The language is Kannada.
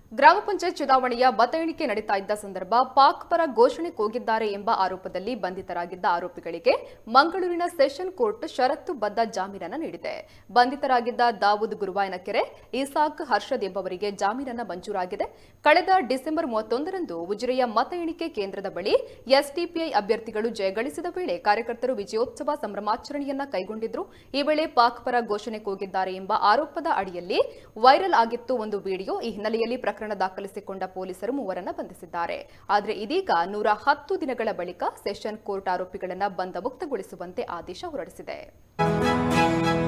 ಗ್ರಾಮ ಪಂಚಾಯತ್ ಚುನಾವಣೆಯ ಮತ ಎಣಿಕೆ ನಡೀತಾ ಇದ್ದ ಸಂದರ್ಭ ಪಾಕ್ ಪರ ಘೋಷಣೆ ಕೂಗಿದ್ದಾರೆ ಎಂಬ ಆರೋಪದಲ್ಲಿ ಬಂಧಿತರಾಗಿದ್ದ ಆರೋಪಿಗಳಿಗೆ ಮಂಗಳೂರಿನ ಸೆಷನ್ ಕೋರ್ಟ್ ಷರತ್ತುಬದ್ಧ ಜಾಮೀನನ್ನ ನೀಡಿದೆ ಬಂಧಿತರಾಗಿದ್ದ ದಾವೂದ್ ಗುರುವಾಯನಕೆರೆ ಇಸಾಕ್ ಹರ್ಷದ್ ಎಂಬವರಿಗೆ ಜಾಮೀನನ್ನ ಮಂಜೂರಾಗಿದೆ ಕಳೆದ ಡಿಸೆಂಬರ್ ಮೂವತ್ತೊಂದರಂದು ಉಜಿರೆಯ ಮತ ಎಣಿಕೆ ಕೇಂದ್ರದ ಬಳಿ ಎಸ್ಡಿಪಿಐ ಅಭ್ಯರ್ಥಿಗಳು ಜಯಗಳಿಸಿದ ವೇಳೆ ಕಾರ್ಯಕರ್ತರು ವಿಜಯೋತ್ಸವ ಸಂಭ್ರಮಾಚರಣೆಯನ್ನ ಕೈಗೊಂಡಿದ್ರು ಈ ವೇಳೆ ಪಾಕ್ ಪರ ಘೋಷಣೆ ಕೂಗಿದ್ದಾರೆ ಎಂಬ ಆರೋಪದ ಅಡಿಯಲ್ಲಿ ವೈರಲ್ ಆಗಿತ್ತು ಒಂದು ವಿಡಿಯೋ ಈ ಹಿನ್ನೆಲೆಯಲ್ಲಿ ಪ್ರಕರಣ ದಾಖಲಿಸಿಕೊಂಡ ಪೊಲೀಸರು ಮೂವರನ್ನ ಬಂಧಿಸಿದ್ದಾರೆ ಆದರೆ ಇದೀಗ ನೂರ ಹತ್ತು ದಿನಗಳ ಬಳಿಕ ಸೆಷನ್ ಕೋರ್ಟ್ ಆರೋಪಿಗಳನ್ನ ಬಂಧ ಮುಕ್ತಗೊಳಿಸುವಂತೆ ಆದೇಶ ಹೊರಡಿಸಿದೆ